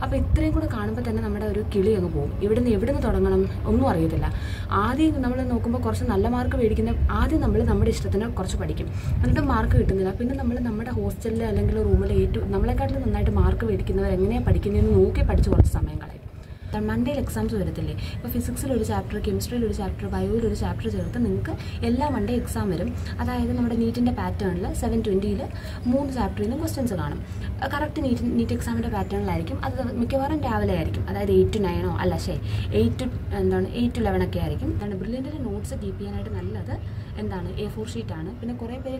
അപ്പോൾ ഇത്രയും കൂടെ കാണുമ്പോൾ തന്നെ നമ്മുടെ ഒരു കിളി അങ്ങ് പോകും ഇവിടുന്ന് എവിടുന്ന് തുടങ്ങണം ഒന്നും അറിയത്തില്ല ആദ്യം നമ്മൾ നോക്കുമ്പോൾ കുറച്ച് നല്ല മാർക്ക് മേടിക്കുന്ന ആദ്യം നമ്മൾ നമ്മുടെ ഇഷ്ടത്തിന് കുറച്ച് പഠിക്കും എന്നിട്ട് മാർക്ക് കിട്ടുന്നില്ല പിന്നെ നമ്മൾ നമ്മുടെ ഹോസ്റ്റലിൽ അല്ലെങ്കിൽ റൂമിൽ ഏറ്റവും നമ്മളെക്കാട്ടിലും നന്നായിട്ട് മാർക്ക് മേടിക്കുന്നവർ എങ്ങനെയാണ് പഠിക്കുന്നതെന്ന് നോക്കി പഠിച്ച് കുറച്ച് സമയം കളയും മൺഡേയിൽ എക്സാംസ് വരത്തില്ലേ ഇപ്പോൾ ഫിസിക്സിൽ ഒരു ചാപ്റ്റർ കെമിസ്ട്രിയിൽ ഒരു ചാപ്റ്റർ ബയോയിൽ ഒരു ചാപ്റ്റർ ചേർത്ത് നിങ്ങൾക്ക് എല്ലാ മൺഡേ എക്സാം വരും അതായത് നമ്മുടെ നീറ്റിൻ്റെ പാറ്റേണിൽ സെവൻ ട്വൻറ്റിയിൽ മൂന്ന് ചാപ്റ്ററിൽ നിന്ന് ക്വസ്റ്റ്യൻസ് കാണും കറക്റ്റ് നീറ്റ് നീറ്റ് എക്സാമിൻ്റെ പാറ്റേണിലായിരിക്കും അത് മിക്കവാറും രാവിലെ ആയിരിക്കും അതായത് എയ്റ്റ് ടു നയനോ അല്ല ശേ എയ്റ്റ് ടു എന്താണ് എയ്റ്റ് ടു ലെവൻ ഒക്കെ ആയിരിക്കും എന്താണ് ബ്രില്യൻറ്റിൻ്റെ നോട്ട്സ് കീപ്പ് ചെയ്യാനായിട്ട് നല്ലത് എന്താണ് എ ഫോർ ഷീറ്റാണ് പിന്നെ കുറേ പേര്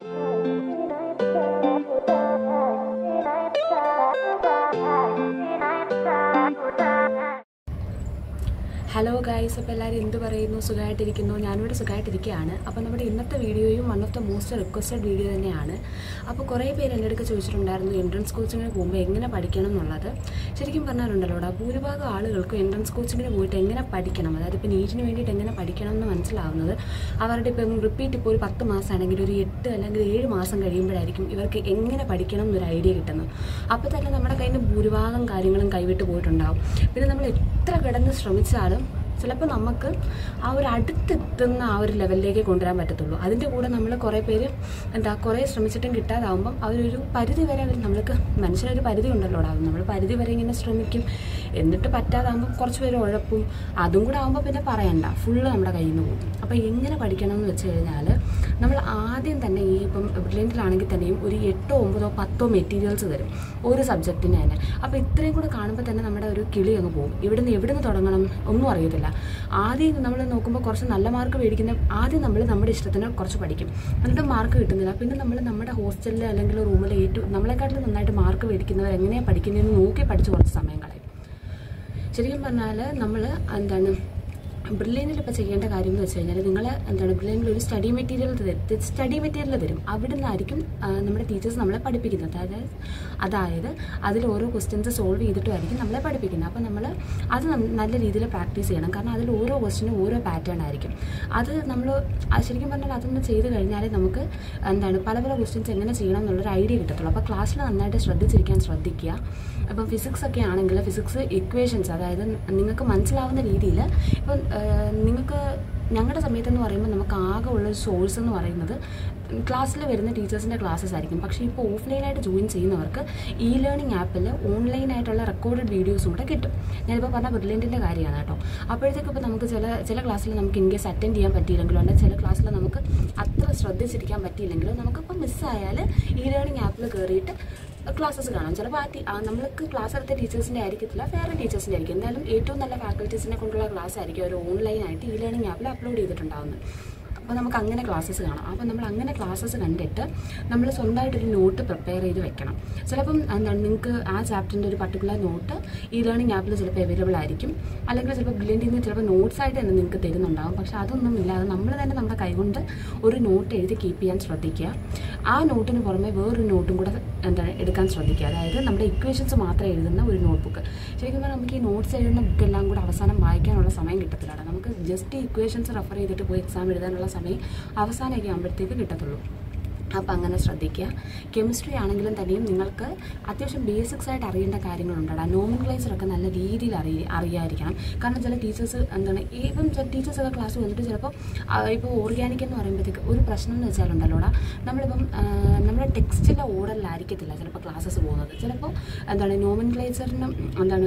ഹലോ ഗൈസ് അപ്പോൾ എല്ലാവരും എന്ത് പറയുന്നു സുഖമായിട്ടിരിക്കുന്നു ഞാനിവിടെ സുഖമായിട്ടിരിക്കുകയാണ് അപ്പോൾ നമ്മുടെ ഇന്നത്തെ വീഡിയോയും one of the most requested video തന്നെയാണ് അപ്പോൾ കുറേ പേര് എൻ്റെ അടുത്ത് ചോദിച്ചിട്ടുണ്ടായിരുന്നു എൻട്രൻസ് കോച്ചിങ്ങിന് പോകുമ്പോൾ എങ്ങനെ പഠിക്കണം എന്നുള്ളത് ശരിക്കും പറഞ്ഞാലുണ്ടല്ലോടാ ഭൂരിഭാഗം ആളുകൾക്കും എൻട്രൻസ് കോച്ചിങ്ങിന് പോയിട്ട് എങ്ങനെ പഠിക്കണം അതായത് ഇപ്പോൾ നീറ്റിന് വേണ്ടിയിട്ട് എങ്ങനെ പഠിക്കണം എന്ന് മനസ്സിലാവുന്നത് അവരുടെ ഇപ്പം റിപ്പീറ്റ് ഇപ്പോൾ ഒരു പത്ത് മാസമാണെങ്കിൽ ഒരു എട്ട് അല്ലെങ്കിൽ ഏഴ് മാസം കഴിയുമ്പോഴായിരിക്കും ഇവർക്ക് എങ്ങനെ പഠിക്കണം എന്നൊരു ഐഡിയ കിട്ടുന്നത് അപ്പോൾ തന്നെ നമ്മുടെ കയ്യിൽ നിന്ന് ഭൂരിഭാഗം കാര്യങ്ങളും കൈവിട്ട് പോയിട്ടുണ്ടാവും പിന്നെ നമ്മൾ എത്ര കിടന്ന് ശ്രമിച്ചാലും ചിലപ്പോൾ നമുക്ക് ആ ഒരു അടുത്തെത്തുന്ന ആ ഒരു ലെവലിലേക്ക് കൊണ്ടുവരാൻ പറ്റത്തുള്ളൂ അതിൻ്റെ കൂടെ നമ്മൾ കുറേ പേര് എന്താ കുറേ ശ്രമിച്ചിട്ടും കിട്ടാതാവുമ്പം അവരൊരു പരിധി വരെ അവർ നമ്മൾക്ക് മനുഷ്യനൊരു പരിധി ഉണ്ടല്ലോ നമ്മൾ പരിധി വരെ ഇങ്ങനെ ശ്രമിക്കും എന്നിട്ട് പറ്റാതാകുമ്പോൾ കുറച്ച് പേര് ഉഴപ്പും അതും കൂടെ ആകുമ്പോൾ പിന്നെ പറയണ്ട ഫുള്ള് നമ്മുടെ കയ്യിൽ നിന്ന് പോകും അപ്പോൾ എങ്ങനെ പഠിക്കണം എന്ന് വെച്ച് കഴിഞ്ഞാൽ നമ്മൾ ആദ്യം തന്നെ ഈ ഇപ്പം ബ്രില്യൻറ്റിലാണെങ്കിൽ തന്നെയും ഒരു എട്ടോ ഒമ്പതോ പത്തോ മെറ്റീരിയൽസ് തരും ഒരു സബ്ജക്റ്റിന് തന്നെ അപ്പോൾ ഇത്രയും കൂടെ കാണുമ്പോൾ തന്നെ നമ്മുടെ ഒരു കിളി അങ്ങ് പോകും ഇവിടുന്ന് എവിടുന്ന് തുടങ്ങണം ഒന്നും അറിയത്തില്ല ആദ്യം നമ്മൾ നോക്കുമ്പോൾ കുറച്ച് നല്ല മാർക്ക് മേടിക്കുന്ന ആദ്യം നമ്മൾ നമ്മുടെ ഇഷ്ടത്തിന് കുറച്ച് പഠിക്കും എന്നിട്ട് മാർക്ക് കിട്ടുന്നില്ല പിന്നെ നമ്മൾ നമ്മുടെ ഹോസ്റ്റലിൽ അല്ലെങ്കിൽ റൂമിൽ ഏറ്റവും നമ്മളെക്കാട്ടിലും നന്നായിട്ട് മാർക്ക് മേടിക്കുന്നവർ എങ്ങനെയാണ് പഠിക്കുന്നതെന്ന് നോക്കി പഠിച്ച് കുറച്ച് സമയം കളയും ശരിക്കും പറഞ്ഞാൽ നമ്മൾ എന്താണ് ബ്രില്യനിൽ ഇപ്പോൾ ചെയ്യേണ്ട കാര്യം എന്ന് വെച്ച് കഴിഞ്ഞാൽ നിങ്ങൾ എന്താണ് ബ്രില്യനിൽ ഒരു സ്റ്റഡി മെറ്റീരിയൽ സ്റ്റഡി മെറ്റീരിയൽ തരും അവിടെ നിന്നായിരിക്കും ആ, നമ്മുടെ ടീച്ചേഴ്സ് നമ്മളെ പഠിപ്പിക്കുന്നത് അതായത് അതായത് അതിൽ ഓരോ ക്വസ്റ്റ്യൻസ് സോൾവ് ചെയ്തിട്ടുമായിരിക്കും നമ്മളെ പഠിപ്പിക്കുന്നത് അപ്പോൾ നമ്മൾ അത് നം- നല്ല രീതിയിൽ പ്രാക്ടീസ് ചെയ്യണം കാരണം അതിൽ ഓരോ ക്വസ്റ്റിനും ഓരോ പാറ്റേൺ ആയിരിക്കും അത് നമ്മൾ ശരിക്കും പറഞ്ഞാൽ അതൊന്ന് ചെയ്ത് കഴിഞ്ഞാലേ നമുക്ക് എന്താണ് പല പല ക്വസ്റ്റ്യൻസ് എങ്ങനെ ചെയ്യണം എന്നുള്ളൊരു ഐഡിയ കിട്ടത്തുള്ളൂ അപ്പോൾ ക്ലാസ്സിൽ നന്നായിട്ട് ശ്രദ്ധിച്ചിരിക്കാൻ ശ്രദ്ധിക്കുക ഇപ്പം ഫിസിക്സ് ഒക്കെ ആണെങ്കിൽ ഫിസിക്സ് ഇക്വേഷൻസ് അതായത് നിങ്ങൾക്ക് മനസ്സിലാവുന്ന രീതിയിൽ ഇപ്പം നിങ്ങൾക്ക് ഞങ്ങളുടെ സമയത്തെന്ന് പറയുമ്പോൾ നമുക്ക് ആകെ ഉള്ള സോഴ്സ് എന്ന് പറയുന്നത് ക്ലാസ്സിൽ വരുന്ന ടീച്ചേഴ്സിൻ്റെ ക്ലാസ്സസ് ആയിരിക്കും പക്ഷേ ഇപ്പോൾ ഓഫ്ലൈനായിട്ട് ജോയിൻ ചെയ്യുന്നവർക്ക് ഇ ലേണിംഗ് ആപ്പിൽ ഓൺലൈനായിട്ടുള്ള റെക്കോർഡഡ് വീഡിയോസും കൂടെ കിട്ടും ഞാനിപ്പോൾ പറഞ്ഞ ബ്രില്യൻറ്റിൻ്റെ കാര്യമാണ് കേട്ടോ അപ്പോഴത്തേക്ക് ഇപ്പോൾ നമുക്ക് ചില ചില ക്ലാസ്സിൽ നമുക്ക് ഇൻ കേസ് അറ്റൻഡ് ചെയ്യാൻ പറ്റിയില്ലെങ്കിലോ അല്ലെങ്കിൽ ചില ക്ലാസ്സിൽ നമുക്ക് അത്ര ശ്രദ്ധിച്ചിരിക്കാൻ പറ്റിയില്ലെങ്കിലോ നമുക്കിപ്പോൾ മിസ്സായാൽ ഇ ലേണിംഗ് ആപ്പിൽ കയറിയിട്ട് ക്ലാസ്സസ് കാണാം ചിലപ്പോൾ ആ ടീ- ആ നമ്മൾക്ക് ക്ലാസ് എടുത്ത ടീച്ചേഴ്സിൻ്റെ ആയിരിക്കത്തില്ല വേറെ ടീച്ചേഴ്സിൻ്റെ ആയിരിക്കും എന്തായാലും ഏറ്റവും നല്ല ഫാക്കൽറ്റീസിനെ കൊണ്ടുള്ള ക്ലാസ് ആയിരിക്കും അവർ ഓൺലൈനായിട്ട് ഇ ലേണിംഗ് ആപ്പിൽ അപ്ലോഡ് ചെയ്തിട്ടുണ്ടാവുന്നത് അപ്പോൾ നമുക്ക് അങ്ങനെ ക്ലാസ്സസ് കാണാം അപ്പോൾ നമ്മൾ അങ്ങനെ ക്ലാസ്സസ് കണ്ടിട്ട് നമ്മൾ സ്വന്തമായിട്ടൊരു നോട്ട് പ്രിപ്പയർ ചെയ്ത് വെക്കണം ചിലപ്പം എന്താണ് നിങ്ങൾക്ക് ആ ചാപ്റ്ററിൻ്റെ ഒരു പർട്ടിക്കുലർ നോട്ട് ഈ ലേണിംഗ് ആപ്പിൽ ചിലപ്പോൾ അവൈലബിൾ ആയിരിക്കും അല്ലെങ്കിൽ ചിലപ്പോൾ ബ്രില്യൻറ്റിൽ നിന്ന് ചിലപ്പോൾ നോട്ട്സ് ആയിട്ട് തന്നെ നിങ്ങൾക്ക് തരുന്നുണ്ടാകും പക്ഷേ അതൊന്നും ഇല്ലാതെ നമ്മൾ തന്നെ നമ്മുടെ കൈകൊണ്ട് ഒരു നോട്ട് എഴുതി കീപ്പ് ചെയ്യാൻ ശ്രദ്ധിക്കുക ആ നോട്ടിന് പുറമെ വേറൊരു നോട്ടും കൂടെ എന്താണ് എടുക്കാൻ ശ്രദ്ധിക്കുക അതായത് നമ്മുടെ ഇക്വേഷൻസ് മാത്രം എഴുതുന്ന ഒരു നോട്ട്ബുക്ക് ശരിക്കും പറഞ്ഞാൽ നമുക്ക് ഈ നോട്ട്സ് എഴുതുന്ന ബുക്കെല്ലാം കൂടെ അവസാനം വായിക്കാനുള്ള സമയം കിട്ടത്തില്ല കേട്ടോ. നമുക്ക് ജസ്റ്റ് ഈ ഇക്വേഷൻസ് റെഫർ ചെയ്തിട്ട് പോയി എക്സാം എഴുതാനുള്ള സമയം അവസാനമൊക്കെ ആകുമ്പോഴത്തേക്ക് കിട്ടത്തുള്ളൂ അപ്പോൾ അങ്ങനെ ശ്രദ്ധിക്കുക കെമിസ്ട്രി ആണെങ്കിലും തന്നെയും നിങ്ങൾക്ക് അത്യാവശ്യം ബേസിക്സ് ആയിട്ട് അറിയേണ്ട കാര്യങ്ങളുണ്ടാകും നോമിൻക്ലേച്ചറൊക്കെ നല്ല രീതിയിൽ അറിയ അറിയാതിരിക്കണം കാരണം ചില ടീച്ചേഴ്സ് എന്താണ് ഇപ്പം ചില ടീച്ചേഴ്സൊക്കെ ക്ലാസ് വന്നിട്ട് ചിലപ്പോൾ ഇപ്പോൾ ഓർഗാനിക് എന്ന് പറയുമ്പോഴത്തേക്ക് ഒരു പ്രശ്നം എന്ന് വെച്ചാലുണ്ടല്ലോടാ നമ്മളിപ്പം ആ, നമ്മുടെ ടെക്സ്റ്റിലെ ഓർഡറിലായിരിക്കത്തില്ല ചിലപ്പോൾ ക്ലാസ്സസ് പോകുന്നത് ചിലപ്പോൾ എന്താണ് നോമിൻക്ലേച്ചറിനും എന്താണ്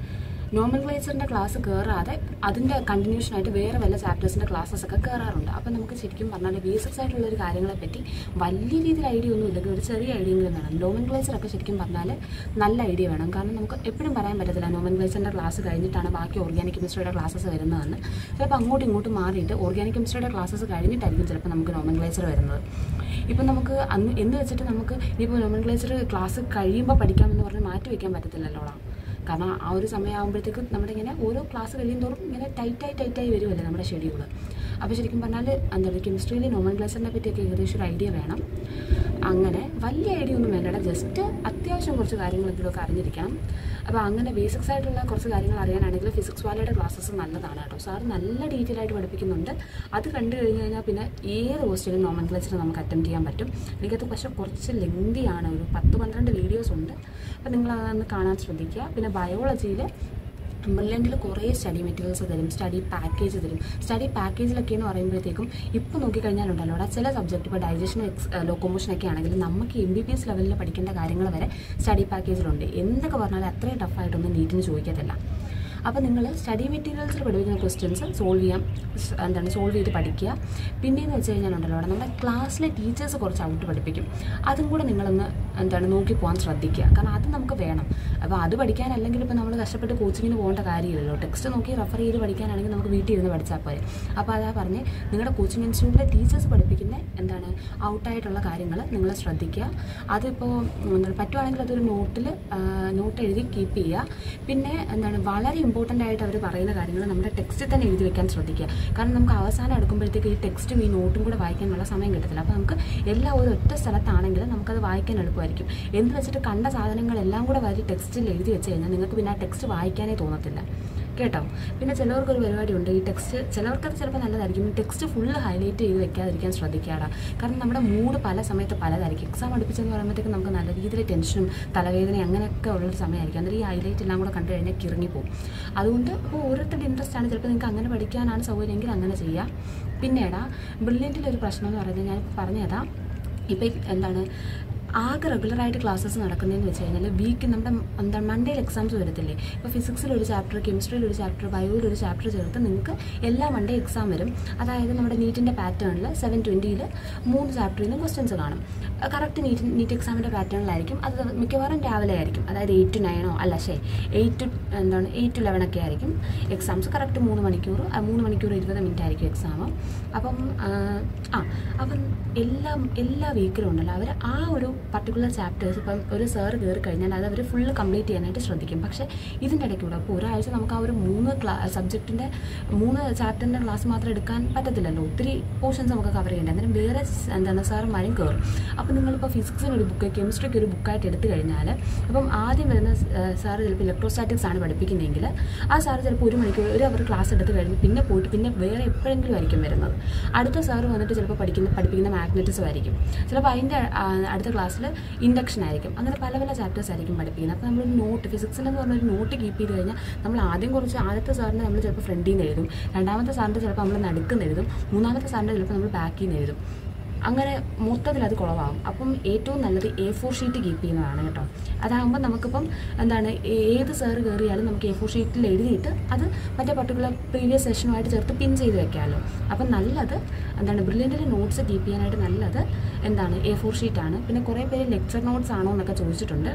നോർമൽ ക്ലേച്ചറിൻ്റെ ക്ലാസ് കയറാതെ അതിൻ്റെ കണ്ടിന്യൂഷൻ ആയിട്ട് വേറെ വല്ല ചാപ്റ്റേഴ്സിൻ്റെ ക്ലാസ്സസ് ഒക്കെ കയറാറുണ്ട് അപ്പോൾ നമുക്ക് ശരിക്കും പറഞ്ഞാൽ ബേസിക്സ് ആയിട്ടുള്ള ഒരു കാര്യങ്ങളെ പറ്റി വലിയ രീതിയിൽ ഐഡിയ ഒന്നും ഇല്ലെങ്കിൽ ഒരു ചെറിയ ഐഡിയ എങ്കിലും വേണം നോമൻ ക്ലേച്ചറൊക്കെ ശരിക്കും പറഞ്ഞാൽ നല്ല ഐഡിയ വേണം കാരണം നമുക്ക് എപ്പോഴും പറയാൻ പറ്റത്തില്ല നോമൻ ക്ലേച്ചറിൻ്റെ ക്ലാസ് കഴിഞ്ഞിട്ടാണ് ബാക്കി ഓർഗാനിക് കെമിസ്ട്രിയുടെ ക്ലാസ്സസ് വരുന്നതെന്ന് ചിലപ്പോൾ അങ്ങോട്ടും ഇങ്ങോട്ടും മാറിയിട്ട് ഓർഗാനിക് കെമിസ്ട്രിയുടെ ക്ലാസ്സസ് കഴിഞ്ഞിട്ടായിരിക്കും ചിലപ്പോൾ നമുക്ക് നോമൻ ക്ലേച്ചർ വരുന്നത് ഇപ്പം നമുക്ക് അന്ന് എന്ന് വെച്ചിട്ട് നമുക്ക് ഇനിയിപ്പോൾ നോമൻ ക്ലേച്ചർ ക്ലാസ് കഴിയുമ്പോൾ പഠിക്കാമെന്ന് പറഞ്ഞ് മാറ്റി വയ്ക്കാൻ പറ്റത്തില്ലല്ലോടാ കാരണം ആ ഒരു സമയമാകുമ്പോഴത്തേക്കും നമ്മുടെ ഇങ്ങനെ ഓരോ ക്ലാസ് കഴിയും തോറും ഇങ്ങനെ ടൈറ്റായി ടൈറ്റായി വരുമല്ലേ നമ്മുടെ ഷെഡ്യൂൾ അപ്പോൾ ശരിക്കും പറഞ്ഞാൽ എന്താ പറയുക കെമിസ്ട്രിയിൽ നോമൻ ക്ലാസിനെ പറ്റിയൊക്കെ ഏകദേശം ഒരു ഐഡിയ വേണം അങ്ങനെ വലിയ ഐഡിയ ഒന്നും വേണ്ടടാ ജസ്റ്റ് അത്യാവശ്യം കുറച്ച് കാര്യങ്ങൾ എന്തെങ്കിലുമൊക്കെ അറിഞ്ഞിരിക്കണം അപ്പോൾ അങ്ങനെ ബേസിക്സ് ആയിട്ടുള്ള കുറച്ച് കാര്യങ്ങൾ അറിയാനാണെങ്കിൽ ഫിസിക്സ് വാലയുടെ ക്ലാസ്സസ് നല്ലതാണ് കേട്ടോ സാർ നല്ല ഡീറ്റെയിൽ ആയിട്ട് പഠിപ്പിക്കുന്നുണ്ട് അത് കണ്ടു കഴിഞ്ഞ് കഴിഞ്ഞാൽ പിന്നെ ഏത് ക്വസ്റ്റ്യനും നോമൻ ക്ലച്ചർ നമുക്ക് അറ്റൻഡ് ചെയ്യാൻ പറ്റും എനിക്കത് പക്ഷേ കുറച്ച് ലെങ്തിയാണ് ഒരു പത്ത് പന്ത്രണ്ട് വീഡിയോസ് ഉണ്ട് അപ്പോൾ നിങ്ങൾ അതൊന്ന് കാണാൻ ശ്രദ്ധിക്കുക പിന്നെ ബയോളജിയിൽ ബ്രില്യൻറ്റിൽ കുറേ സ്റ്റഡി മെറ്റീരിയൽസ് തരും സ്റ്റഡി പാക്കേജ് തരും സ്റ്റഡി പാക്കേജിലൊക്കെ എന്ന് പറയുമ്പോഴത്തേക്കും ഇപ്പോൾ നോക്കിക്കഴിഞ്ഞാലുണ്ടല്ലോ അവിടെ ചില സബ്ജക്റ്റ് ഇപ്പോൾ ഡൈജഷൻ എക്സ് ലോക്കോമോഷൻ ഒക്കെ ആണെങ്കിൽ നമുക്ക് എം ബി ബി എസ് ലെവലിൽ പഠിക്കേണ്ട കാര്യങ്ങൾ വരെ സ്റ്റഡി പാക്കേജിലുണ്ട് എന്തൊക്കെ പറഞ്ഞാലും അത്രയും ടഫായിട്ടൊന്നും നീറ്റിന് ചോദിക്കത്തില്ല അപ്പോൾ നിങ്ങൾ സ്റ്റഡി മെറ്റീരിയൽസിൽ പഠിപ്പിക്കുന്ന ക്വസ്റ്റ്യൻസ് സോൾവ് ചെയ്യാം സ് എന്താണ് സോൾവ് ചെയ്ത് പഠിക്കുക പിന്നെയെന്ന് വെച്ച് കഴിഞ്ഞാലുണ്ടല്ലോ അവിടെ നമ്മുടെ ക്ലാസ്സിലെ ടീച്ചേഴ്സ് കുറച്ച് ഔട്ട് പഠിപ്പിക്കും അതും കൂടെ നിങ്ങളൊന്ന് എന്താണ് നോക്കി പോകാൻ ശ്രദ്ധിക്കുക കാരണം അത് നമുക്ക് വേണം അപ്പോൾ അത് പഠിക്കാൻ അല്ലെങ്കിൽ ഇപ്പോൾ നമ്മൾ കഷ്ടപ്പെട്ട് കോച്ചിങ്ങിന് പോകേണ്ട കാര്യമില്ലല്ലോ ടെക്സ്റ്റ് നോക്കി റെഫർ ചെയ്ത് പഠിക്കാനാണെങ്കിൽ നമുക്ക് വീട്ടിൽ ഇരുന്ന് പഠിച്ചാൽ പോരെ അപ്പോൾ അതാ പറഞ്ഞ് നിങ്ങളുടെ കോച്ചിങ് ഇൻസ്റ്റിറ്റ്യൂട്ടിലെ ടീച്ചേഴ്സ് പഠിപ്പിക്കുന്ന എന്താണ് ഔട്ടായിട്ടുള്ള കാര്യങ്ങൾ നിങ്ങൾ ശ്രദ്ധിക്കുക അതിപ്പോൾ എന്താണ് പറ്റുവാണെങ്കിൽ അതൊരു നോട്ടിൽ നോട്ട് എഴുതി കീപ്പ് ചെയ്യുക പിന്നെ എന്താണ് വളരെ ഇമ്പോർട്ടൻ്റ് ആയിട്ട് അവർ പറയുന്ന കാര്യങ്ങൾ നമ്മുടെ ടെക്സ്റ്റിൽ തന്നെ എഴുതി വെക്കാൻ ശ്രദ്ധിക്കുക കാരണം നമുക്ക് അവസാനം എടുക്കുമ്പോഴത്തേക്ക് ഈ ടെക്സ്റ്റും ഈ നോട്ടും കൂടെ വായിക്കാനുള്ള സമയം കിട്ടത്തില്ല അപ്പോൾ നമുക്ക് എല്ലാം ഒരു ഒറ്റ സ്ഥലത്താണെങ്കിൽ നമുക്കത് വായിക്കാൻ എളുപ്പമായിരിക്കും എന്ന് വെച്ചിട്ട് കണ്ട സാധനങ്ങളെല്ലാം കൂടെ വരി ടെക്സ്റ്റിൽ എഴുതി വെച്ച് കഴിഞ്ഞാൽ നിങ്ങൾക്ക് പിന്നെ ആ ടെക്സ്റ്റ് വായിക്കാനേ തോന്നത്തില്ല കേട്ടോ പിന്നെ ചിലവർക്കൊരു പരിപാടിയുണ്ട് ഈ ടെക്സ്റ്റ് ചിലവർക്കത് ചിലപ്പോൾ നല്ലതായിരിക്കും ടെക്സ്റ്റ് ഫുള്ള് ഹൈലൈറ്റ് ചെയ്ത് വെക്കാതിരിക്കാൻ ശ്രദ്ധിക്കാടാ കാരണം നമ്മുടെ മൂഡ് പല സമയത്ത് പലതായിരിക്കും എക്സാം അടുപ്പിച്ചെന്ന് പറയുമ്പോഴത്തേക്ക് നമുക്ക് നല്ല രീതിയിൽ ടെൻഷനും തലവേദനയും അങ്ങനെയൊക്കെ ഉള്ളൊരു സമയമായിരിക്കും അന്നേരം ഈ ഹൈലൈറ്റ് എല്ലാം കൂടെ കണ്ടു കഴിഞ്ഞാൽ കിറങ്ങി പോകും അതുകൊണ്ട് ഇപ്പോൾ ഓരോരുത്തരുടെ ഇൻട്രസ്റ്റ് ആണ് ചിലപ്പോൾ നിങ്ങൾക്ക് അങ്ങനെ പഠിക്കാനാണ് സൗകര്യമെങ്കിൽ അങ്ങനെ ചെയ്യാം പിന്നീടാ ബ്രില്യൻറ്റിൻ്റെ ഒരു പ്രശ്നം എന്ന് പറയുന്നത് ഞാൻ പറഞ്ഞതാ ഇപ്പം എന്താണ് ആകെ റെഗുലറായിട്ട് ക്ലാസ്സസ് നടക്കുന്നതെന്ന് വെച്ച് കഴിഞ്ഞാൽ വീക്ക് നമ്മുടെ എന്താണ് മൺഡേയിൽ എക്സാംസ് വരത്തില്ലേ ഇപ്പോൾ ഫിസിക്സിൽ ഒരു ചാപ്റ്റർ കെമിസ്ട്രിയിൽ ഒരു ചാപ്റ്റർ ബയോയിൽ ഒരു ചാപ്റ്റർ ചേർത്ത് നിങ്ങൾക്ക് എല്ലാ മൺഡേ എക്സാം വരും അതായത് നമ്മുടെ നീറ്റിൻ്റെ പാറ്റേണിൽ സെവൻ ട്വൻറ്റിയിൽ മൂന്ന് ചാപ്റ്ററിൽ നിന്ന് ക്വസ്റ്റ്യൻസ് കാണും കറക്റ്റ് നീറ്റ് നീറ്റ് എക്സാമിൻ്റെ പാറ്റേണിലായിരിക്കും അത് മിക്കവാറും രാവിലെ ആയിരിക്കും അതായത് എയ്റ്റ് ടു നയനോ അല്ല ശേ എയ്റ്റ് ടു എന്താണ് എയ്റ്റ് ടു ലെവൻ ഒക്കെ ആയിരിക്കും എക്സാംസ് കറക്റ്റ് മൂന്ന് മണിക്കൂർ ആ, മൂന്ന് മണിക്കൂർ ഇരുപത് മിനിറ്റ് ആയിരിക്കും എക്സാം അപ്പം ആ, ആ അപ്പം എല്ലാ എല്ലാ വീക്കിലും ഉണ്ടല്ലോ അവർ ആ ഒരു പർട്ടിക്കുലർ ചാപ്റ്റേഴ്സ് ഇപ്പം ഒരു സാറ് കയറി കഴിഞ്ഞാൽ അത് അവർ ഫുള്ള് കംപ്ലീറ്റ് ചെയ്യാനായിട്ട് ശ്രദ്ധിക്കും പക്ഷേ ഇതിൻ്റെ ഇടയ്ക്കൂടെ അപ്പോൾ ഒരാഴ്ച നമുക്ക് ആ ഒരു മൂന്ന് ക്ലാ സബ്ജക്റ്റിൻ്റെ മൂന്ന് ചാപ്റ്ററിൻ്റെ ക്ലാസ് മാത്രം എടുക്കാൻ പറ്റത്തില്ലല്ലോ ഒത്തിരി പോർഷൻസ് നമുക്ക് കവർ ചെയ്യേണ്ടത് അന്നേരം വേറെ സ് എന്താണ് സാറുമാരും കയറും അപ്പോൾ നിങ്ങളിപ്പോൾ ഫിസിക്സിന് ഒരു ബുക്ക് കെമിസ്ട്രിക്ക് ഒരു ബുക്കായിട്ട് എടുത്തു കഴിഞ്ഞാൽ അപ്പം ആദ്യം വരുന്ന സാറ് ചിലപ്പോൾ ഇലക്ട്രോസ്റ്റാറ്റിക്സ് ആണ് പഠിപ്പിക്കുന്നതെങ്കിൽ ആ സാറ് ചിലപ്പോൾ ഒരു മണിക്കൂർ ഒരു അവർ ക്ലാസ് എടുത്ത് കഴിഞ്ഞ് പിന്നെ പോയിട്ട് പിന്നെ വേറെ എപ്പോഴെങ്കിലും ആയിരിക്കും വരുന്നത് അടുത്ത സാറ് വന്നിട്ട് ചിലപ്പോൾ പഠിക്കുന്ന പഠിപ്പിക്കുന്ന മാഗ്നറ്റിസം ആയിരിക്കും ചിലപ്പോൾ അതിൻ്റെ ആ, അടുത്ത ക്ലാസ്സിൽ ഇൻഡക്ഷൻ ആയിരിക്കും അങ്ങനെ പല പല ചാപ്റ്റേഴ്സ് ആയിരിക്കും പഠിപ്പിക്കുന്നത് അപ്പോൾ നമ്മൾ നോട്ട് ഫിസിക്സിലെന്ന് പറഞ്ഞൊരു നോട്ട് കീപ്പ് ചെയ്ത് കഴിഞ്ഞാൽ നമ്മൾ ആദ്യം കുറച്ച് ആദ്യത്തെ സാറിൻ്റെ നമ്മൾ ചിലപ്പോൾ ഫ്രണ്ടിൽ നിന്ന് എഴുതും രണ്ടാമത്തെ സാറിൻ്റെ ചിലപ്പോൾ നമ്മൾ നടുക്കുന്ന് എഴുതും മൂന്നാമത്തെ സാറിൻ്റെ ചിലപ്പോൾ നമ്മൾ ബാക്കിൽ നിന്ന് എഴുതും അങ്ങനെ മൊത്തത്തിൽ അത് കുളവാകും അപ്പം ഏറ്റവും നല്ലത് എ ഫോർ ഷീറ്റ് കീപ്പ് ചെയ്യുന്നതാണ് കേട്ടോ അതാകുമ്പോൾ നമുക്കിപ്പം എന്താണ് ഏ- ഏത് സാറ് കയറിയാലും നമുക്ക് എ ഫോർ ഷീറ്റിൽ എഴുതിയിട്ട് അത് മറ്റേ പർട്ടിക്കുലർ പ്രീവിയസ് സെഷനുമായിട്ട് ചേർത്ത് പിൻ ചെയ്ത് വെക്കാമല്ലോ അപ്പം നല്ലത് എന്താണ് ബ്രില്യൻറ്റിൽ നോട്ട്സ് കീപ്പ് ചെയ്യാനായിട്ട് നല്ലത് എന്താണ് എ ഫോർ ഷീറ്റാണ് പിന്നെ കുറേ പേര് ലെക്ചർ നോട്ട്സ് ആണോ എന്നൊക്കെ ചോദിച്ചിട്ടുണ്ട്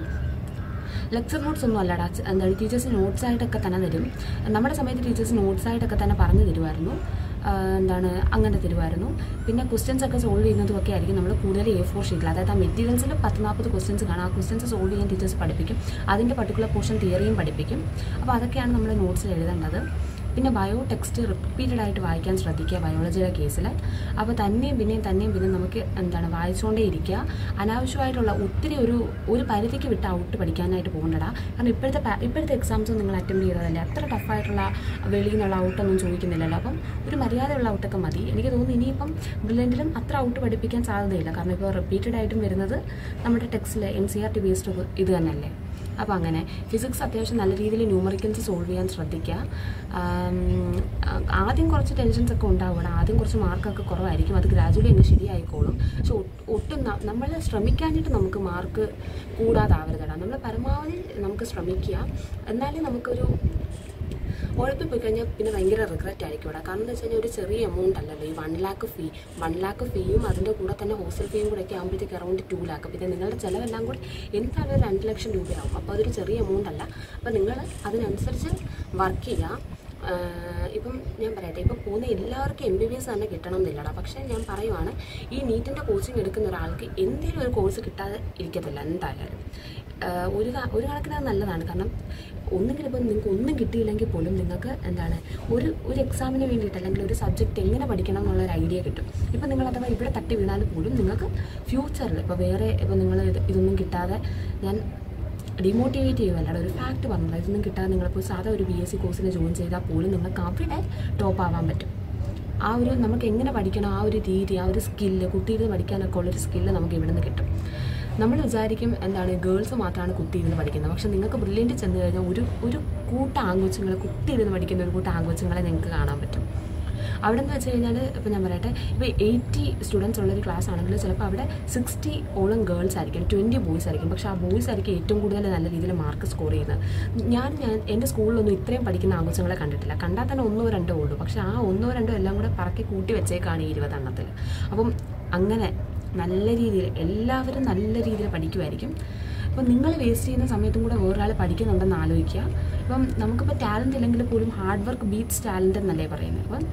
ലെക്ചർ നോട്ട്സ് ഒന്നും അല്ലടാ ച- എന്താണ് ടീച്ചേഴ്സ് നോട്ട്സ് ആയിട്ടൊക്കെ തന്നെ തരും നമ്മുടെ സമയത്ത് ടീച്ചേഴ്സ് നോട്ട്സ് ആയിട്ടൊക്കെ തന്നെ പറഞ്ഞു തരുമായിരുന്നു ആ, എന്താണ് അങ്ങനെ തരുമായിരുന്നു പിന്നെ ക്വസ്റ്റ്യൻസ് ഒക്കെ സോൾവ് ചെയ്യുന്നതും ഒക്കെ ആയിരിക്കും നമ്മൾ കൂടുതൽ എ ഫോർ ഷീറ്റിൽ അതായത് ആ മെറ്റീരിയൽസിൽ പത്ത് നാൽപ്പത് ക്വസ്റ്റ്യൻസ് കാണാം ആ ക്വസ്റ്റ്യൻസ് സോൾവ് ചെയ്യാൻ ടീച്ചേഴ്സ് പഠിപ്പിക്കും അതിൻ്റെ പർട്ടിക്കുലർ പോർഷൻ തിയറിയും പഠിപ്പിക്കും അപ്പോൾ അതൊക്കെയാണ് നമ്മൾ നോട്ട്സിൽ എഴുതേണ്ടത് പിന്നെ ബയോ ടെക്സ്റ്റ് റിപ്പീറ്റഡ് ആയിട്ട് വായിക്കാൻ ശ്രദ്ധിക്കുക ബയോളജിയുടെ കേസിൽ അപ്പോൾ തന്നെയും പിന്നെയും തന്നെയും പിന്നെ നമുക്ക് എന്താണ് വായിച്ചുകൊണ്ടേ ഇരിക്കുക അനാവശ്യമായിട്ടുള്ള ഒത്തിരി ഒരു ഒരു പരിധിക്ക് വിട്ട് ഔട്ട് പഠിക്കാനായിട്ട് പോകണ്ടടാ കാരണം ഇപ്പോഴത്തെ പാ- ഇപ്പോഴത്തെ എക്സാംസ് നിങ്ങൾ അറ്റൻഡ് ചെയ്തതല്ലേ അത്ര ടഫായിട്ടുള്ള വെളിയിൽ നിന്നുള്ള ഔട്ടൊന്നും ചോദിക്കുന്നില്ലല്ലോ അപ്പം ഒരു മര്യാദയുള്ള ഔട്ടൊക്കെ മതി എനിക്ക് തോന്നുന്നു ഇനിയിപ്പം ബ്രില്യൻറ്റിലും അത്ര ഔട്ട് പഠിപ്പിക്കാൻ സാധ്യതയില്ല കാരണം ഇപ്പോൾ റിപ്പീറ്റഡ് ആയിട്ടും വരുന്നത് നമ്മുടെ ടെക്സ്റ്റിൽ N C R T based ഇത് തന്നെയല്ലേ അപ്പോൾ അങ്ങനെ ഫിസിക്സ് അത്യാവശ്യം നല്ല രീതിയിൽ ന്യൂമറിക്കൽസ് സോൾവ് ചെയ്യാൻ ശ്രദ്ധിക്കുക ആം, ആ- ആദ്യം കുറച്ച് ടെൻഷൻസ് ഒക്കെ ഉണ്ടാവണം ആദ്യം കുറച്ച് മാർക്കൊക്കെ കുറവായിരിക്കും അത് ഗ്രാജുവലി അങ്ങ് ശരിയായിക്കോളും പക്ഷെ ഒ- ഒട്ടും നമ്മൾ ശ്രമിക്കാഞ്ഞിട്ട് നമുക്ക് മാർക്ക് കൂടാതാവരുതടാ നമ്മൾ പരമാവധി നമുക്ക് ശ്രമിക്കുക എന്നാലേ നമുക്കൊരു ഉഴപ്പിപ്പോയി കഴിഞ്ഞാൽ പിന്നെ ഭയങ്കര റിഗ്രറ്റ് ആയിരിക്കും ഇവിടെ കാരണം എന്താ വെച്ച് കഴിഞ്ഞാൽ ഒരു ചെറിയ എമൗണ്ട് അല്ലല്ലോ ഈ one lakh fee one lakh ഫീയും അതിൻ്റെ കൂടെ തന്നെ ഹോസ്റ്റൽ ഫീയും കൂടെ ഒക്കെ ആകുമ്പോഴത്തേക്ക് അറൗണ്ട് ടു ലാക്ക് പിന്നെ നിങ്ങളുടെ ചിലവെല്ലാം കൂടി എന്തായാലും ഒരു രണ്ട് ലക്ഷം രൂപയാവും അപ്പോൾ അതൊരു ചെറിയ എമൗണ്ട് അല്ല അപ്പോൾ നിങ്ങൾ അതിനനുസരിച്ച് വർക്ക് ചെയ്യുക ആഹ് ഇപ്പം ഞാൻ പറയട്ടെ ഇപ്പം പോകുന്ന എല്ലാവർക്കും എം ബി ബി എസ് തന്നെ കിട്ടണം എന്നില്ലടാ പക്ഷേ ഞാൻ പറയുവാണ് ഈ നീറ്റിൻ്റെ കോച്ചിങ് എടുക്കുന്ന ഒരാൾക്ക് എന്തെങ്കിലും ഒരു കോഴ്സ് കിട്ടാതെ ഇരിക്കത്തില്ല എന്തായാലും ആഹ് ഒരു ക- ഒരു കണക്കിന് അത് നല്ലതാണ് കാരണം ഒന്നെങ്കിലും ഇപ്പം നിങ്ങൾക്ക് ഒന്നും കിട്ടിയില്ലെങ്കിൽ പോലും നിങ്ങൾക്ക് എന്താണ് ഒരു ഒരു എക്സാമിന് വേണ്ടിയിട്ട് അല്ലെങ്കിൽ ഒരു സബ്ജക്റ്റ് എങ്ങനെ പഠിക്കണം എന്നുള്ള ഒരു ഐഡിയ കിട്ടും ഇപ്പം നിങ്ങൾ അഥവാ ഇവിടെ തട്ടി വീണാൽ പോലും നിങ്ങൾക്ക് ഫ്യൂച്ചറിൽ ഇപ്പോൾ വേറെ ഇപ്പോൾ നിങ്ങൾ ഇത് ഇതൊന്നും കിട്ടാതെ ഞാൻ ഡിമോട്ടിവേറ്റ് ചെയ്യുമല്ലാതെ ഒരു ഫാക്റ്റ് പറഞ്ഞത് ഇതൊന്നും കിട്ടാതെ നിങ്ങളിപ്പോൾ സാധാ ഒരു ബി എസ് സി കോഴ്സിന് ജോയിൻ ചെയ്താൽ പോലും നിങ്ങൾക്ക് അവിടെ ടോപ്പ് ആവാൻ പറ്റും ആ ഒരു നമുക്ക് എങ്ങനെ പഠിക്കണം ആ ഒരു രീതി ആ ഒരു സ്കില്ല് കുട്ടിയിരുന്ന് പഠിക്കാനൊക്കെ ഉള്ളൊരു സ്കില്ല് നമുക്ക് ഇവിടെ നിന്ന് കിട്ടും നമ്മൾ വിചാരിക്കും എന്താണ് ഗേൾസ് മാത്രമാണ് കുത്തിയിരുന്ന് പഠിക്കുന്നത് പക്ഷെ നിങ്ങൾക്ക് ബ്രില്യൻറ്റ് ചെന്ന് കഴിഞ്ഞാൽ ഒരു ഒരു കൂട്ട ആങ്കൊച്ചുങ്ങളെ കുത്തിയിരുന്ന് പഠിക്കുന്ന ഒരു കൂട്ട ആങ്കൊച്ചുങ്ങളെ നിങ്ങൾക്ക് കാണാൻ പറ്റും അവിടെ എന്ന് വെച്ച് കഴിഞ്ഞാൽ ഇപ്പോൾ ഞാൻ പറയട്ടെ ഇപ്പോൾ എയ്റ്റി സ്റ്റുഡൻസ് ഉള്ളൊരു ക്ലാസ് ആണെങ്കിൽ ചിലപ്പോൾ അവിടെ സിക്സ്റ്റി ഓളം ഗേൾസ് ആയിരിക്കും ട്വൻറ്റി ബോയ്സ് ആയിരിക്കും പക്ഷേ ആ ബോയ്സ് ആയിരിക്കും ഏറ്റവും കൂടുതൽ നല്ല രീതിയിൽ മാർക്ക് സ്കോർ ചെയ്യുന്നത് ഞാൻ ഞാൻ എൻ്റെ സ്കൂളിലൊന്നും ഇത്രയും പഠിക്കുന്ന ആഘോഷങ്ങളെ കണ്ടിട്ടില്ല കണ്ടാൽ തന്നെ ഒന്നോ രണ്ടോ ഉള്ളൂ പക്ഷേ ആ ഒന്നോ രണ്ടോ എല്ലാം കൂടെ പറക്കി കൂട്ടി വെച്ചേക്കാണ് ഈ ഇരുപതെണ്ണത്തിൽ അപ്പം അങ്ങനെ നല്ല രീതിയിൽ എല്ലാവരും നല്ല രീതിയിൽ പഠിക്കുമായിരിക്കും അപ്പം നിങ്ങൾ വേസ്റ്റ് ചെയ്യുന്ന സമയത്തും കൂടെ വേറൊരാൾ പഠിക്കുന്നുണ്ടെന്ന് ആലോചിക്കുക ഇപ്പം നമുക്കിപ്പോൾ ടാലൻറ്റ് ഇല്ലെങ്കിൽ പോലും ഹാർഡ് വർക്ക് ബീറ്റ്സ് ടാലൻറ്റ് എന്നല്ലേ പറയുന്നത് അപ്പം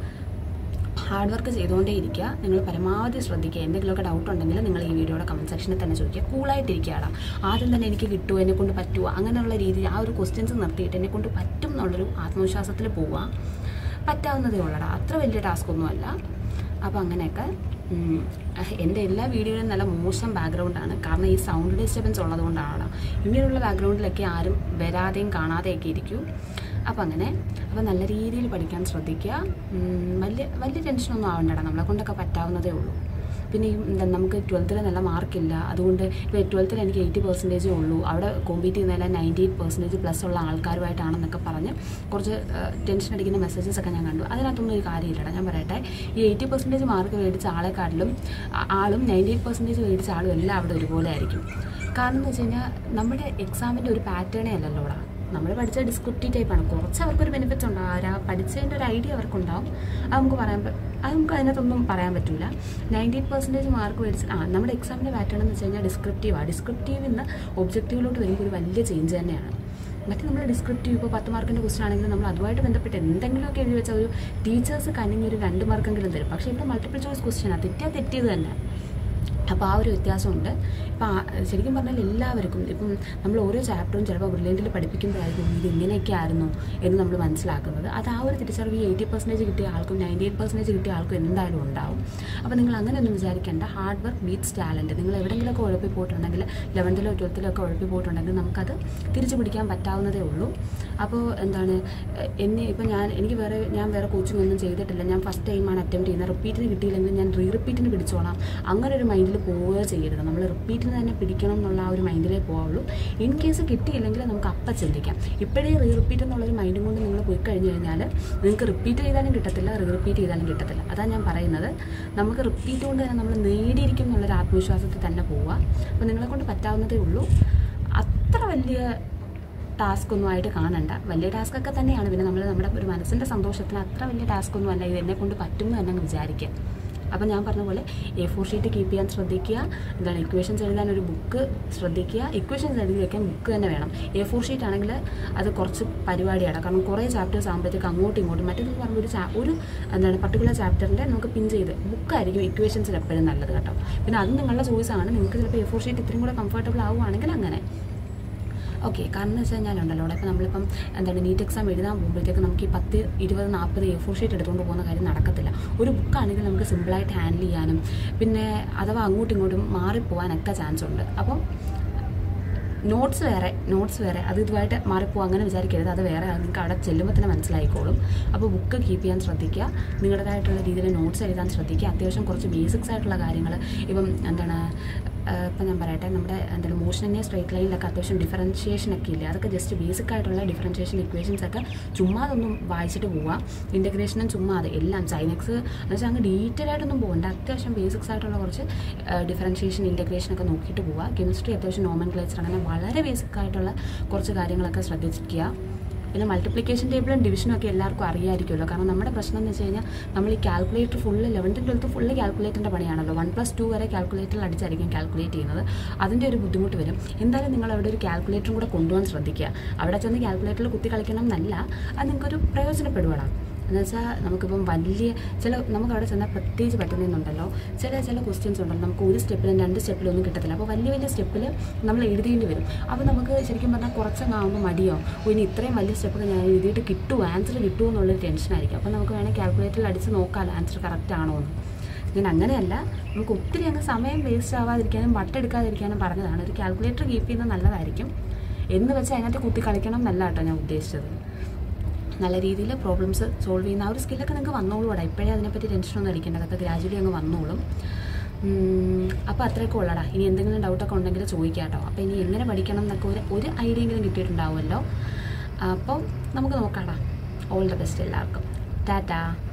ഹാർഡ് വർക്ക് ചെയ്തുകൊണ്ടേ ഇരിക്കുക നിങ്ങൾ പരമാവധി ശ്രദ്ധിക്കുക എന്തെങ്കിലുമൊക്കെ ഡൗട്ട് ഉണ്ടെങ്കിൽ നിങ്ങൾ ഈ വീഡിയോയുടെ കമൻറ്റ് സെക്ഷനിൽ തന്നെ ചോദിക്കുക കൂളായിട്ടിരിക്കുകയാണ് ആദ്യം തന്നെ എനിക്ക് കിട്ടുമോ എന്നെ കൊണ്ട് പറ്റുമോ അങ്ങനെയുള്ള രീതിയിൽ ആ ഒരു ക്വസ്റ്റ്യൻസ് നിർത്തിയിട്ട് എന്നെ കൊണ്ട് പറ്റും എന്നുള്ളൊരു ആത്മവിശ്വാസത്തിൽ പോവുക പറ്റാവുന്നതേ ഉള്ളടാ അത്ര വലിയ ടാസ്ക് ഒന്നുമല്ല അപ്പോൾ അങ്ങനെയൊക്കെ ഉം, എൻ്റെ എല്ലാ വീഡിയോയിലും നല്ല മോശം ബാക്ക്ഗ്രൗണ്ടാണ് കാരണം ഈ സൗണ്ട് ഡിസ്റ്റർബൻസ് ഉള്ളതുകൊണ്ടാണ് ഇങ്ങനെയുള്ള ബാക്ക്ഗ്രൗണ്ടിലൊക്കെ ആരും വരാതെയും കാണാതെയൊക്കെ ഇരിക്കും അപ്പോൾ അങ്ങനെ അപ്പോൾ നല്ല രീതിയിൽ പഠിക്കാൻ ശ്രദ്ധിക്കുക ഉം, വലിയ വലിയ ടെൻഷനൊന്നും ആവണ്ടടാ നമ്മളെ കൊണ്ടൊക്കെ പറ്റാവുന്നതേ ഉള്ളൂ പിന്നെ ഈ എന്താ നമുക്ക് ട്വൽത്തിൽ നല്ല മാർക്കില്ല അതുകൊണ്ട് ഇപ്പോൾ ട്വൽത്തിൽ എനിക്ക് എയ്റ്റി പെർസെൻറ്റേജേ ഉള്ളൂ അവിടെ കോമ്പീറ്റ് ചെയ്യുന്നതിൽ നയൻറ്റി എയ്റ്റ് പെർസെൻറ്റേജ് പ്ലസ് ഉള്ള ആൾക്കാരുമായിട്ടാണെന്നൊക്കെ പറഞ്ഞ് കുറച്ച് ടെൻഷൻ അടിക്കുന്ന മെസ്സേജസ് ഒക്കെ ഞാൻ കണ്ടു അതിനകത്തൊന്നും ഒരു കാര്യമില്ലടാ ഞാൻ പറയട്ടെ ഈ എയ്റ്റി പെർസെൻറ്റേജ് മാർക്ക് മേടിച്ച ആളെക്കാട്ടിലും ആ- ആളും നയൻറ്റി എയ്റ്റ് പെർസെൻറ്റേജ് മേടിച്ച ആളും എല്ലാം അവിടെ ഒരുപോലെ ആയിരിക്കും കാരണം എന്ന് വെച്ച് കഴിഞ്ഞാൽ നമ്മുടെ എക്സാമിൻ്റെ ഒരു പാറ്റേണേ അല്ലല്ലോ ഇവിടെ നമ്മൾ പഠിച്ച ഡിസ്ക്രിപ്റ്റീവ് ടൈപ്പാണ് കുറച്ച് അവർക്കൊരു ബെനിഫിറ്റ്സ് ഉണ്ടാവും ആ പഠിച്ചതിൻ്റെ ഒരു ഐഡിയ അവർക്കുണ്ടാവും അത് നമുക്ക് പറയാൻ പ- അത് നമുക്ക് അതിനകത്തൊന്നും പറയാൻ പറ്റില്ല നയൻറ്റി എയ്റ്റ് പെർസെൻറ്റേജ് മാർക്ക് മേടിച്ച് ആ നമ്മുടെ എക്സാമിൻ്റെ പാറ്റേൺ എന്ന് വെച്ച് കഴിഞ്ഞാൽ ഡിസ്ക്രിപ്റ്റീവാണ് ഡിസ്ക്രിപ്റ്റീവ് നിന്ന് ഒബ്ജക്റ്റീവിലോട്ട് വരുമ്പോൾ ഒരു വലിയ ചേഞ്ച് തന്നെയാണ് മറ്റേ നമ്മൾ ഡിസ്ക്രിപ്റ്റീവ് ഇപ്പോൾ പത്ത് മാർക്കിൻ്റെ ക്വസ്റ്റൻ ആണെങ്കിൽ നമ്മൾ അതുമായിട്ട് ബന്ധപ്പെട്ട് എന്തെങ്കിലുമൊക്കെ എഴുതി വെച്ചാൽ ഒരു ടീച്ചേഴ്സ് കനിഞ്ഞ് ഒരു രണ്ട് മാർക്കെങ്കിലും തരും പക്ഷേ ഇപ്പോൾ മൾട്ടിപ്പിൾ ചോയ്സ് ക്വസ്റ്റ്യനാണ് തെറ്റിയാൽ തെറ്റിയത് തന്നെ അപ്പോൾ ആ ഒരു വ്യത്യാസമുണ്ട് ഇപ്പം ആ- ശരിക്കും പറഞ്ഞാൽ എല്ലാവർക്കും ഇപ്പം നമ്മൾ ഓരോ ചാപ്റ്ററും ചിലപ്പോൾ ബ്രില്യൻറ്റിൽ പഠിപ്പിക്കുമ്പോഴായിരിക്കും ഇത് ഇങ്ങനെയൊക്കെ ആയിരുന്നു എന്ന് നമ്മൾ മനസ്സിലാക്കുന്നത് അത് ആ ഒരു തിരിച്ചറിവ് ഈ എയ്റ്റി പെർസെൻറ്റേജ് കിട്ടിയ ആൾക്കും നയൻറ്റി എയ്റ്റ് പെർസെൻറ്റേജ് കിട്ടിയ ആൾക്കും എന്തായാലും ഉണ്ടാവും അപ്പോൾ നിങ്ങൾ അങ്ങനെയൊന്നും വിചാരിക്കേണ്ട ഹാർഡ് വർക്ക് ബീറ്റ്സ് ടാലൻറ്റ് നിങ്ങൾ എവിടെയെങ്കിലുമൊക്കെ ഉഴപ്പി പോയിട്ടുണ്ടെങ്കിൽ ലെവൻത്തിലോ ട്വൽത്തിലോ ഒക്കെ ഉഴപ്പി പോയിട്ടുണ്ടെങ്കിൽ നമുക്കത് തിരിച്ചു പിടിക്കാൻ പറ്റാവുന്നതേ ഉള്ളൂ അപ്പോൾ എന്താണ് എ- എന്നെ ഇപ്പം ഞാൻ എനിക്ക് വേറെ ഞാൻ വേറെ കോച്ചിങ് ഒന്നും ചെയ്തിട്ടില്ല ഞാൻ ഫസ്റ്റ് ടൈമാണ് അറ്റംപ്റ്റ് ചെയ്യുന്നത് റിപ്പീറ്റിന് കിട്ടിയില്ലെങ്കിൽ ഞാൻ റീ റിപ്പീറ്റിന് പിടിച്ചോളാം അങ്ങനെ ഒരു മൈൻഡിൽ പോവുക ചെയ്യരുത് നമ്മൾ റിപ്പീറ്റിന് തന്നെ പിടിക്കണം എന്നുള്ള ആ ഒരു മൈൻഡിലേ പോവുള്ളൂ ഇൻ കേസ് കിട്ടിയില്ലെങ്കിൽ നമുക്ക് അപ്പം ചിന്തിക്കാം ഇപ്പോഴേ റീ റിപ്പീറ്റ് എന്നുള്ളൊരു മൈൻഡും കൊണ്ട് നിങ്ങൾ പോയി കഴിഞ്ഞ് കഴിഞ്ഞാൽ നിങ്ങൾക്ക് റിപ്പീറ്റ് ചെയ്താലും കിട്ടത്തില്ല റീ റിപ്പീറ്റ് ചെയ്താലും കിട്ടത്തില്ല അതാണ് ഞാൻ പറയുന്നത് നമുക്ക് റിപ്പീറ്റ് കൊണ്ട് തന്നെ നമ്മൾ നേടിയിരിക്കും എന്നുള്ളൊരു ആത്മവിശ്വാസത്തിൽ തന്നെ പോവുക അപ്പോൾ നിങ്ങളെ കൊണ്ട് പറ്റാവുന്നതേ ഉള്ളൂ അത്ര വലിയ ടാസ്ക് ഒന്നും ആയിട്ട് കാണണ്ട വലിയ ടാസ്ക് ഒക്കെ തന്നെയാണ് പിന്നെ നമ്മൾ നമ്മുടെ ഒരു മനസ്സിൻ്റെ സന്തോഷത്തിന് അത്ര വലിയ ടാസ്ക് ഒന്നും അല്ല ഇത് എന്നെ കൊണ്ട് പറ്റും എന്ന് തന്നെ വിചാരിക്കുക അപ്പം ഞാൻ പറഞ്ഞ പോലെ എ ഫോർ ഷീറ്റ് കീപ്പ് ചെയ്യാൻ ശ്രദ്ധിക്കുക എന്താണ് ഇക്വേഷൻസ് എഴുതാൻ ഒരു ബുക്ക് ശ്രദ്ധിക്കുക ഇക്വേഷൻസ് എഴുതി വെക്കാൻ ബുക്ക് തന്നെ വേണം എ ഫോർ ഷീറ്റ് ആണെങ്കിൽ അത് കുറച്ച് പരിപാടിയാണ് കാരണം കുറേ ചാപ്റ്റേഴ്സ് ആകുമ്പോഴത്തേക്ക് അങ്ങോട്ടും ഇങ്ങോട്ടും മറ്റേതെന്ന് പറയുമ്പോൾ ഒരു ചാ ഒരു എന്താണ് പർട്ടിക്കുലർ ചാപ്റ്ററിൻ്റെ നമുക്ക് പിൻ ചെയ്ത് ബുക്കായിരിക്കും ഇക്വേഷൻസിന് എപ്പോഴും നല്ലത് കേട്ടോ പിന്നെ അത് നിങ്ങളുടെ ചോയ്സാണ് നിങ്ങൾക്ക് ചിലപ്പോൾ എ ഫോർ ഷീറ്റ് ഇത്രയും കൂടെ കംഫർട്ടബിൾ ആവുകയാണെങ്കിൽ അങ്ങനെ ഓക്കെ കാരണം എന്ന് വെച്ച് കഴിഞ്ഞാലുണ്ടല്ലോ അവിടെ ഇപ്പോൾ നമ്മളിപ്പം എന്താണ് നീറ്റ് എക്സാം എഴുതാൻ പോകുമ്പോഴത്തേക്ക് നമുക്ക് ഈ പത്ത് ഇരുപത് നാൽപ്പത് എ ഫോർ ഷീറ്റ് എടുത്തുകൊണ്ട് പോകുന്ന കാര്യം നടക്കത്തില്ല ഒരു ബുക്കാണെങ്കിൽ നമുക്ക് സിമ്പിളായിട്ട് ഹാൻഡിൽ ചെയ്യാനും പിന്നെ അഥവാ അങ്ങോട്ടും ഇങ്ങോട്ടും മാറിപ്പോകാനൊക്കെ ചാൻസ് ഉണ്ട് അപ്പം നോട്ട്സ് വേറെ നോട്ട്സ് വേറെ അത് ഇതുമായിട്ട് മാറിപ്പോകും അങ്ങനെ വിചാരിക്കരുത് അത് വേറെ അത് നിങ്ങൾക്ക് അവിടെ ചെല്ലുമ്പോൾ തന്നെ മനസ്സിലായിക്കോളും അപ്പോൾ ബുക്ക് കീപ്പ് ചെയ്യാൻ ശ്രദ്ധിക്കുക നിങ്ങളുടേതായിട്ടുള്ള രീതിയിൽ നോട്ട്സ് എഴുതാൻ ശ്രദ്ധിക്കുക അത്യാവശ്യം കുറച്ച് ബേസിക്സ് ആയിട്ടുള്ള കാര്യങ്ങൾ ഇപ്പം എന്താണ് ആഹ് ഇപ്പം ഞാൻ പറയട്ടെ നമ്മുടെ എന്താണ് മോഷനെ സ്ട്രേറ്റ് ലൈനിലൊക്കെ അത്യാവശ്യം ഡിഫറൻഷിയേഷൻ ഒക്കെ ഇല്ലേ അതൊക്കെ ജസ്റ്റ് ബേസിക് ആയിട്ടുള്ള ഡിഫറൻഷിയേഷൻ ഇക്വേഷൻസ് ഒക്കെ ചുമ്മാ അതൊന്നും വായിച്ചിട്ട് പോവുക ഇൻ്റഗ്രേഷനും ചുമ്മാ അത് എല്ലാം ചൈനക്സ് എന്ന് വെച്ചാൽ അങ്ങ് ഡീറ്റെയിൽ ആയിട്ടൊന്നും പോകണ്ട അത്യാവശ്യം ബേസിക്സ് ആയിട്ടുള്ള കുറച്ച് ഡിഫറൻഷിയേഷൻ ഇൻ്റഗ്രേഷൻ ഒക്കെ നോക്കിയിട്ട് പോവുക കെമിസ്ട്രി അത്യാവശ്യം നോമൻ ക്ലേച്ചർ അങ്ങനെ വളരെ ബേസിക് ആയിട്ടുള്ള കുറച്ച് കാര്യങ്ങളൊക്കെ ശ്രദ്ധിക്കുക പിന്നെ മൾട്ടിപ്ലിക്കേഷൻ ടേബിളും ഡിവിഷനും ഒക്കെ എല്ലാവർക്കും അറിയാമായിരിക്കുമല്ലോ കാരണം നമ്മുടെ പ്രശ്നം എന്ന് വെച്ച് കഴിഞ്ഞാൽ നമ്മൾ ഈ കാൽക്കുലേറ്റർ ഫുള്ള് ലെവൻത്തും ട്വൽത്ത് ഫുള്ള് കാൽക്കുലേറ്ററിൻ്റെ പണിയാണല്ലോ വൺ പ്ലസ് ടു വരെ കാൽക്കുലേറ്ററിൽ അടിച്ചായിരിക്കും കാൽക്കുലേറ്റ് ചെയ്യുന്നത് അതിൻ്റെ ഒരു ബുദ്ധിമുട്ട് വരും എന്തായാലും നിങ്ങൾ അവിടെ ഒരു കാൽക്കുലേറ്ററും കൂടെ കൊണ്ടുപോകാൻ ശ്രദ്ധിക്കുക അവിടെ ചെന്ന് കാൽക്കുലേറ്ററിൽ കുത്തി കളിക്കണം എന്നല്ല അത് നിങ്ങൾക്കൊരു പ്രയോജനപ്പെടുവാണ് എന്നുവെച്ചാൽ നമുക്കിപ്പം വലിയ ചില നമുക്ക് അവിടെ ചെന്നാൽ പ്രത്യേകിച്ച് പറ്റുന്നതെന്നുണ്ടല്ലോ ചില ചില ക്വസ്റ്റ്യൻസ് ഉണ്ടല്ലോ നമുക്ക് ഒരു സ്റ്റെപ്പിലും രണ്ട് സ്റ്റെപ്പിലും ഒന്നും കിട്ടത്തില്ല അപ്പോൾ വലിയ വലിയ സ്റ്റെപ്പിൽ നമ്മൾ എഴുതേണ്ടി വരും അപ്പോൾ നമുക്ക് ശരിക്കും പറഞ്ഞാൽ കുറച്ചങ്ങാകുമ്പോൾ മടിയോ ഓ ഇനി ഇത്രയും വലിയ സ്റ്റെപ്പൊക്കെ ഞാൻ എഴുതിയിട്ട് കിട്ടുമോ ആൻസർ കിട്ടുമോ എന്നുള്ളൊരു ടെൻഷനായിരിക്കും അപ്പോൾ നമുക്ക് വേണമെങ്കിൽ കാൽക്കുലേറ്ററിൽ അടിച്ച് നോക്കാമല്ലോ ആൻസർ കറക്റ്റ് ആണോ എന്ന് ഞാൻ അങ്ങനെയല്ല നമുക്ക് ഒത്തിരി അങ്ങ് സമയം വേസ്റ്റ് ആവാതിരിക്കാനും വട്ടെടുക്കാതിരിക്കാനും പറഞ്ഞതാണ് ഒരു കാൽക്കുലേറ്റർ കീപ്പ് ചെയ്യുന്നത് നല്ലതായിരിക്കും എന്ന് വെച്ചാൽ അതിനകത്ത് കുത്തി കളിക്കണം എന്നല്ല കേട്ടോ ഞാൻ ഉദ്ദേശിച്ചത് നല്ല രീതിയിൽ പ്രോബ്ലംസ് സോൾവ് ചെയ്യുന്ന ആ ഒരു സ്കില്ലൊക്കെ നിങ്ങൾക്ക് വന്നോളൂ അവിടെ ഇപ്പോഴേ അതിനെപ്പറ്റി ടെൻഷനൊന്നും അടിക്കേണ്ട അതൊക്കെ ഗ്രാജുവലി അങ്ങ് വന്നോളും അപ്പോൾ അത്രയൊക്കെ ഉള്ളടാ ഇനി എന്തെങ്കിലും ഡൗട്ടൊക്കെ ഉണ്ടെങ്കിൽ ചോദിക്കാം കേട്ടോ അപ്പോൾ ഇനി എങ്ങനെ പഠിക്കണം എന്നൊക്കെ ഒരു ഒരു ഐഡിയ എങ്കിലും കിട്ടിയിട്ടുണ്ടാവുമല്ലോ അപ്പം നമുക്ക് നോക്കാടാ ഓൾ ദ ബെസ്റ്റ് എല്ലാവർക്കും ടാറ്റാ